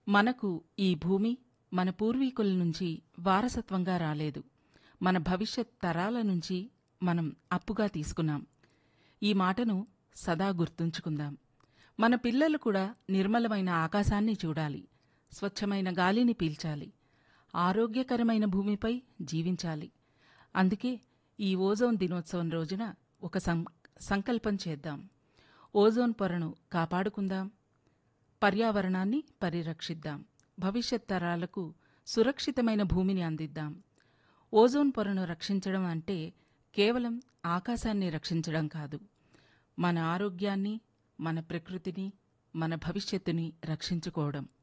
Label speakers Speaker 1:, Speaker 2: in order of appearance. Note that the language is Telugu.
Speaker 1: మనకు ఈ భూమి మన పూర్వీకుల నుంచి వారసత్వంగా రాలేదు మన భవిష్యత్ తరాల నుంచి మనం అప్పుగా తీసుకున్నాం ఈ మాటను సదా గుర్తుంచుకుందాం మన పిల్లలు కూడా నిర్మలమైన ఆకాశాన్ని చూడాలి స్వచ్ఛమైన గాలిని పీల్చాలి ఆరోగ్యకరమైన భూమిపై జీవించాలి అందుకే ఈ ఓజోన్ దినోత్సవం రోజున ఒక సం సంకల్పం చేద్దాం ఓజోన్ పొరను కాపాడుకుందాం పర్యావరణాన్ని పరిరక్షిద్దాం భవిష్యత్ తరాలకు సురక్షితమైన భూమిని అందిద్దాం ఓజోన్ పొరను రక్షించడం అంటే కేవలం ఆకాశాన్ని రక్షించడం కాదు మన ఆరోగ్యాన్ని మన ప్రకృతిని మన భవిష్యత్తుని రక్షించుకోవడం